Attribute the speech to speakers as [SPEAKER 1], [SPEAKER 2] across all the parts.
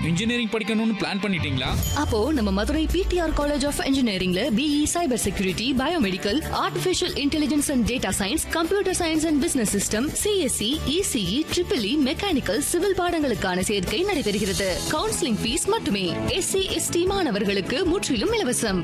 [SPEAKER 1] Engineering படிக்கணும்னு plan பண்ணிட்டீங்களா
[SPEAKER 2] அப்போ நம்ம மதுரை பிடிஆர் காலேஜ் ஆஃப் இன்ஜினியரிங்ல BE cyber security biomedical artificial intelligence and data science computer science and business system CSC ECE triple E mechanical civil பாடங்களுக்கான சேர்க்கை நடைபெறுகிறது counselling fees மட்டுமே எஸ்சி எஸ்டி மாணவர்களுக்கு முற்றிலும் இலவசம்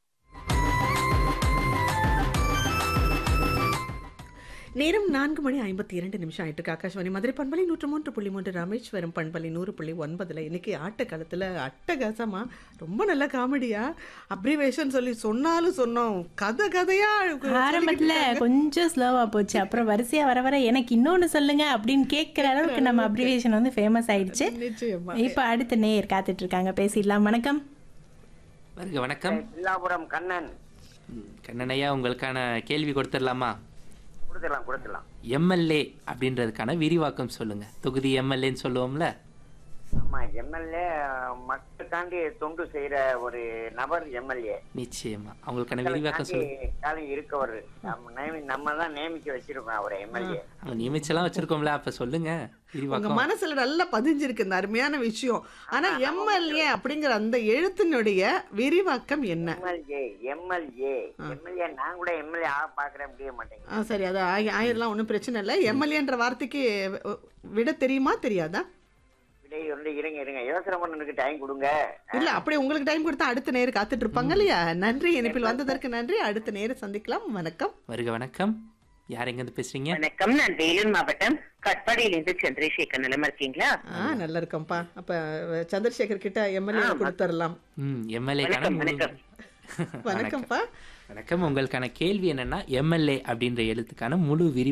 [SPEAKER 3] நேரம் நான்கு மணி ஐம்பத்தி இரண்டு நிமிஷம் ஆயிட்டு இருக்கு ஆகாஷ்வாணி மதுரை பண்பலை நூற்று மூன்று புள்ளி மூன்று ராமேஸ்வரம் பண்பலை நூறு புள்ளி ஒன்பதுல இன்னைக்கு ஆட்ட காலத்துல அட்டகாசமா ரொம்ப நல்ல காமெடியா அப்ரிவேஷன் சொல்லி சொன்னாலும் சொன்னோம் கதை கதையா
[SPEAKER 4] ஆரம்பத்துல கொஞ்சம் ஸ்லோவா போச்சு அப்புறம் வரிசையா வர வர எனக்கு இன்னொன்னு சொல்லுங்க அப்படின்னு கேட்கிற அளவுக்கு நம்ம அப்ரிவேஷன் வந்து ஃபேமஸ் ஆயிடுச்சு
[SPEAKER 3] நிச்சயமா
[SPEAKER 4] இப்ப அடுத்த நேயர் காத்துட்டு இருக்காங்க பேசிடலாம் வணக்கம்
[SPEAKER 5] வருக வணக்கம்
[SPEAKER 6] வில்லாபுரம் கண்ணன்
[SPEAKER 5] ம், கண்ணனையா உங்களுக்கான கேள்வி கொடுத்துடலாமா
[SPEAKER 6] கொடுத்துடலாம் கொடுத்துடலாம்
[SPEAKER 5] எம்எல்ஏ அப்படின்றதுக்கான விரிவாக்கம் சொல்லுங்க தொகுதி எம்எல்ஏன்னு சொல்லுவோம்ல
[SPEAKER 6] ஆமா எம்எல்ஏ மக்களுக்காண்டி தொண்டு செய்யற ஒரு நபர் எம்எல்ஏ
[SPEAKER 5] நிச்சயமா அவங்களுக்கான விரிவாக்கம் சொல்லுங்க
[SPEAKER 6] காலம் இருக்கவர் நம்ம நியமி- நம்ம தான் நியமிக்க வச்சிருக்கோம் அவரை எம்எல்ஏ
[SPEAKER 5] அவங்க நியமிச்செல்லாம் வச்சிருக்கோம்ல அப்ப சொல்லுங்க
[SPEAKER 3] உங்க
[SPEAKER 5] விரிவாக்கம்
[SPEAKER 3] மனசுல நல்லா பதிஞ்சிருக்கு இந்த அருமையான விஷயம் ஆனா எம்எல்ஏ அப்படிங்கிற அந்த எழுத்தினுடைய விரிவாக்கம் என்ன
[SPEAKER 6] எம்எல்ஏ எம்எல்ஏ எம்எல்ஏ நான் கூட எம்எல்ஏ ஆக பாக்குறேன் முடிய மாட்டேங்க
[SPEAKER 3] ஆ சரி அது ஆயி- ஆயிரம்லாம் ஒன்றும் பிரச்சனை இல்லை எம்எல்ஏன்ற வார்த்தைக்கு வி- விட தெரியுமா தெரியாதா
[SPEAKER 6] விடை வந்து இருங்க இருங்க யோசனை பண்ணனுக்கு டைம் கொடுங்க
[SPEAKER 3] இல்ல அப்படியே உங்களுக்கு டைம் கொடுத்தா அடுத்த நேரம் காத்துட்டு இருப்பாங்க இல்லையா நன்றி இணைப்பில் வந்ததற்கு நன்றி அடுத்த நேரம் சந்திக்கலாம் வணக்கம்
[SPEAKER 5] வருக வணக்கம் யார் எங்க இருந்து பேசுறீங்க
[SPEAKER 7] வணக்கம் நான் வேலூர் மாவட்டம் கட்பாடியிலிருந்து சந்திரசேகர் நிலமா இருக்கீங்களா
[SPEAKER 3] ஆ நல்லா இருக்கோம்ப்பா அப்ப சந்திரசேகர் கிட்ட எம்எல்ஏ கொடுத்துடலாம்
[SPEAKER 5] ம் எம்எல்ஏக்கான
[SPEAKER 7] வணக்கம், வணக்கம்.
[SPEAKER 3] வணக்கம்ப்பா
[SPEAKER 5] வணக்கம் உங்களுக்கான கேள்வி என்னன்னா எம்எல்ஏ அப்படின்ற எழுத்துக்கான முழு விரி